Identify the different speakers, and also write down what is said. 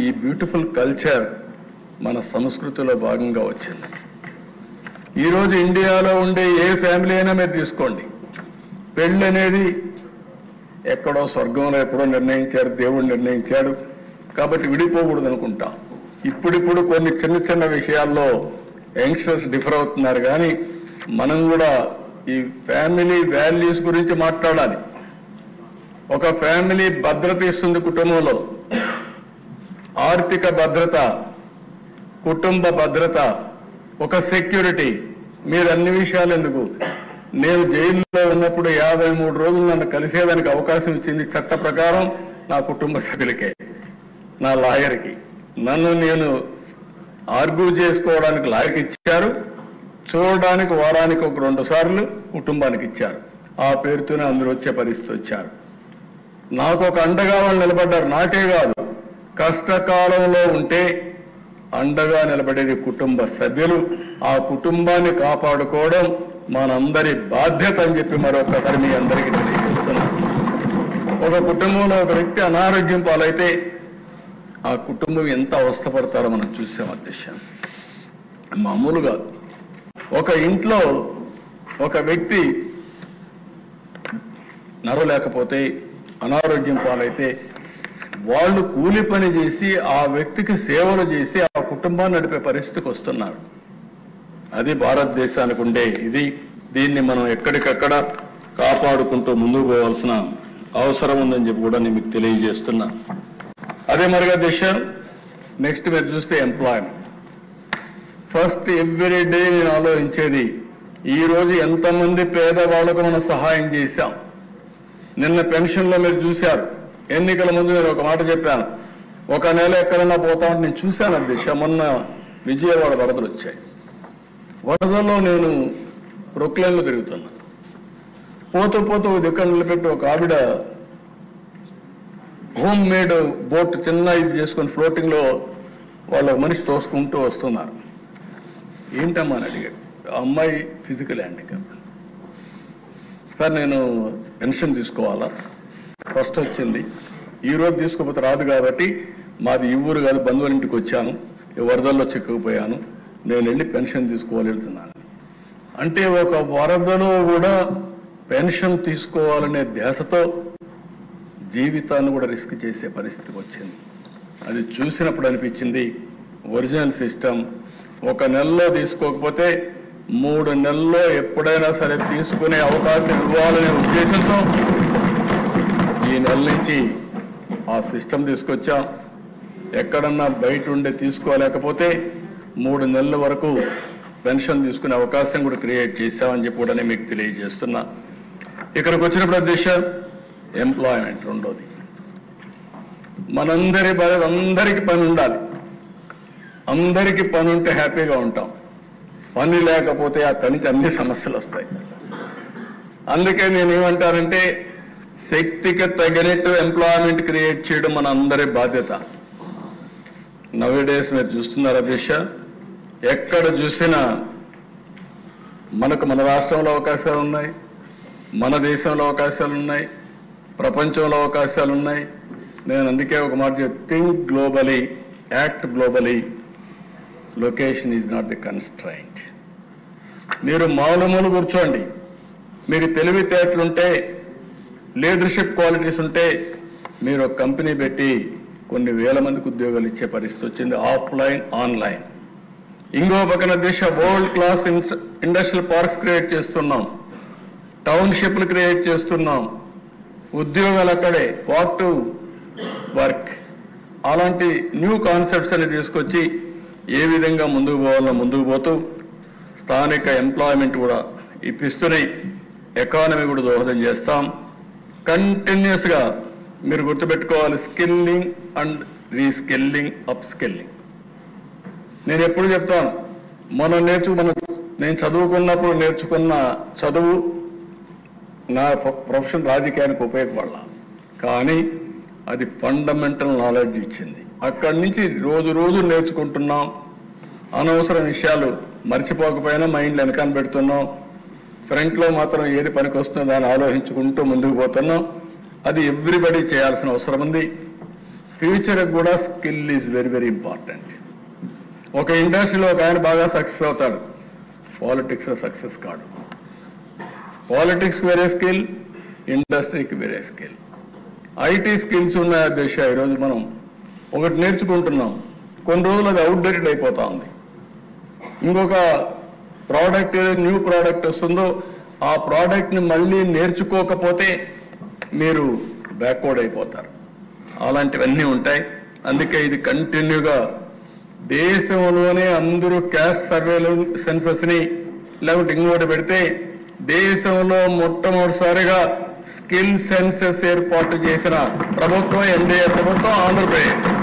Speaker 1: ఈ beautiful culture మన సంస్కృతిలో భాగంగా వచ్చింది ఈరోజు ఇండియాలో ఉండే ఏ ఫ్యామిలీ అయినా మీరు తీసుకోండి పెళ్ళి అనేది ఎక్కడో స్వర్గంలో ఎప్పుడో నిర్ణయించారు దేవుడు నిర్ణయించాడు కాబట్టి విడిపోకూడదు అనుకుంటాం ఇప్పుడిప్పుడు కొన్ని చిన్న చిన్న విషయాల్లో యంగ్స్టర్స్ డిఫర్ అవుతున్నారు కానీ మనం కూడా ఈ ఫ్యామిలీ వాల్యూస్ గురించి మాట్లాడాలి ఒక ఫ్యామిలీ భద్రత ఇస్తుంది కుటుంబంలో ఆర్థిక భద్రత కుటుంబ భద్రత ఒక సెక్యూరిటీ మీరు అన్ని విషయాలు ఎందుకు నేను జైల్లో ఉన్నప్పుడు యాభై మూడు రోజులు నన్ను కలిసేదానికి అవకాశం ఇచ్చింది చట్ట ప్రకారం నా కుటుంబ సభ్యులకే నా లాయర్కి నన్ను నేను ఆర్గ్యూ చేసుకోవడానికి లాయర్కి ఇచ్చారు చూడడానికి వారానికి ఒక రెండు సార్లు కుటుంబానికి ఇచ్చారు ఆ పేరుతోనే అందరూ వచ్చే పరిస్థితి వచ్చారు నాకు ఒక అండగా వాళ్ళు నిలబడ్డారు నాకే కాదు కష్టకాలంలో ఉంటే అండగా నిలబడేది కుటుంబ సభ్యులు ఆ కుటుంబాన్ని కాపాడుకోవడం మనందరి బాధ్యత అని చెప్పి మరొకసారి మీ అందరికీ తెలియజేస్తున్నాను ఒక కుటుంబంలో ఒక వ్యక్తి అనారోగ్యం పాలైతే ఆ కుటుంబం ఎంత అవస్థపడతారో మనం చూసాం అధ్యక్ష మామూలు కాదు ఒక ఇంట్లో ఒక వ్యక్తి నరలేకపోతే అనారోగ్యం పాలైతే వాళ్ళు కూలి పని చేసి ఆ వ్యక్తికి సేవలు చేసి ఆ కుటుంబాన్ని నడిపే పరిస్థితికి వస్తున్నారు అది భారతదేశానికి ఉండే ఇది దీన్ని మనం ఎక్కడికక్కడ కాపాడుకుంటూ ముందుకు పోవాల్సిన అవసరం ఉందని చెప్పి కూడా నేను మీకు తెలియజేస్తున్నా అదే మరిగా దిశ నెక్స్ట్ మీరు చూస్తే ఎంప్లాయ్మెంట్ ఫస్ట్ ఎవ్రీ డే నేను ఆలోచించేది ఈ రోజు ఎంతమంది పేదవాళ్లకు మనం సహాయం చేశాం నిన్న పెన్షన్లో మీరు చూశారు ఎన్నికల ముందు నేను ఒక మాట చెప్పాను ఒక నెల ఎక్కడన్నా పోతామంటే నేను చూశాను ఆ దిశ మొన్న విజయవాడ వరదలు వచ్చాయి వరదల్లో నేను ప్రొక్లైన్లో తిరుగుతున్నా పోతూ పోతూ ఒక దిక్కడ నిలబెట్టి ఒక ఆవిడ హోమ్ మేడ్ బోట్ చిన్న ఇది చేసుకొని ఫ్లోటింగ్ లో వాళ్ళ ఒక మనిషి తోసుకుంటూ వస్తున్నారు ఏంటమ్మా అని అడిగాడు ఆ అమ్మాయి ఫిజికల్ హ్యాండిక్యాప్ సార్ నేను పెన్షన్ తీసుకోవాలా ఫస్ట్ వచ్చింది ఈ రోజు తీసుకోకపోతే రాదు కాబట్టి మాది ఈ ఊరు కాదు బంధువుల ఇంటికి వచ్చాను ఈ వరదల్లో చిక్కుకుపోయాను నేను వెళ్ళి పెన్షన్ తీసుకోవాలి వెళ్తున్నాను అంటే ఒక వరదలో కూడా పెన్షన్ తీసుకోవాలనే ధ్యాసతో జీవితాన్ని కూడా రిస్క్ చేసే పరిస్థితికి వచ్చింది అది చూసినప్పుడు అనిపించింది ఒరిజినల్ సిస్టమ్ ఒక నెలలో తీసుకోకపోతే మూడు నెలల్లో ఎప్పుడైనా సరే తీసుకునే అవకాశం ఇవ్వాలనే ఉద్దేశంతో ఈ నెల నుంచి ఆ సిస్టమ్ తీసుకొచ్చాం ఎక్కడన్నా బయట ఉండి తీసుకోలేకపోతే మూడు నెలల వరకు పెన్షన్ తీసుకునే అవకాశం కూడా క్రియేట్ చేశామని చెప్పి కూడా నేను మీకు తెలియజేస్తున్నా ఇక్కడికి వచ్చినప్పుడు అధ్యక్ష ఎంప్లాయ్మెంట్ రెండోది మనందరి బల అందరికీ పని ఉండాలి అందరికీ పని ఉంటే హ్యాపీగా ఉంటాం పని లేకపోతే అక్కడి నుంచి అన్ని సమస్యలు వస్తాయి అందుకే నేను ఏమంటానంటే శక్తికి తగినట్టు ఎంప్లాయ్మెంట్ క్రియేట్ చేయడం మన అందరి బాధ్యత నవే డేస్ మీరు చూస్తున్నారు అభిష ఎక్కడ చూసినా మనకు మన రాష్ట్రంలో అవకాశాలు ఉన్నాయి మన దేశంలో అవకాశాలు ఉన్నాయి ప్రపంచంలో అవకాశాలు ఉన్నాయి నేను అందుకే ఒక మాట చెప్ think globally act globally location is not the constraint మీరు మామూలు కూర్చోండి మీకు తెలివితేటలుంటే లీడర్షిప్ క్వాలిటీస్ ఉంటే మీరు ఒక కంపెనీ పెట్టి కొన్ని వేల మందికి ఉద్యోగాలు ఇచ్చే పరిస్థితి వచ్చింది ఆఫ్లైన్ ఆన్లైన్ ఇంకో పక్కన దేశ world class industrial parks create చేస్తున్నాం టౌన్షిప్లు క్రియేట్ చేస్తున్నాం ఉద్యోగాలు అక్కడే వాట్ టు వర్క్ అలాంటి న్యూ కాన్సెప్ట్స్ అని తీసుకొచ్చి ఏ విధంగా ముందుకు పోవాలో ముందుకు పోతూ స్థానిక ఎంప్లాయ్మెంట్ కూడా ఇప్పిస్తూనే ఎకానమీ కూడా దోహదం చేస్తాం కంటిన్యూస్ గా మీరు గుర్తుపెట్టుకోవాలి skilling and reskilling up skilling నేను ఎప్పుడు చెప్తాను మనం నేర్చు మనం నేను చదువుకున్నప్పుడు నేర్చుకున్న చదువు నా ప్రొ- ప్రొఫెషన్ రాజకీయానికి ఉపయోగపడాల కానీ అది ఫండమెంటల్ నాలెడ్జ్ ఇచ్చింది అక్కడి నుంచి రోజు రోజు నేర్చుకుంటున్నాం అనవసర విషయాలు మర్చిపోకపోయినా మైండ్లో వెనకాల పెడుతున్నాం ఫ్రంట్లో మాత్రం ఏది పనికి వస్తుందో దాన్ని ఆలోచించుకుంటూ ముందుకు పోతున్నాం అది ఎవ్రీబడి చేయాల్సిన అవసరం ఉంది ఫ్యూచర్ కూడా skill is very very important ఒక ఇండస్ట్రీలో ఒక ఆయన బాగా సక్సెస్ అవుతాడు పాలిటిక్స్లో సక్సెస్ కాడు పాలిటిక్స్ వేరే స్కిల్ ఇండస్ట్రీకి వేరే స్కిల్ ఐటీ స్కిల్స్ ఉన్న దిశ ఈరోజు మనం ఒకటి నేర్చుకుంటున్నాం కొన్ని రోజులు అది అవుట్డేటెడ్ అయిపోతా ఉంది ఇంకొక ప్రోడక్ట్ ఏదో న్యూ ప్రోడక్ట్ వస్తుందో ఆ ప్రోడక్ట్ని మళ్ళీ నేర్చుకోకపోతే మీరు బ్యాక్వర్డ్ అయిపోతారు అలాంటివన్నీ ఉంటాయి అందుకే ఇది కంటిన్యూగా దేశంలోనే అందరూ క్యాస్ట్ సర్వేలు సెన్సస్ని లేకపోతే ఇంకోటి పెడితే దేశంలో మొట్టమొదటిసారిగా స్కిల్ సెన్సెస్ ఏర్పాటు చేసిన ప్రభుత్వం ఎన్డీఏ ప్రభుత్వం ఆంధ్రప్రదేశ్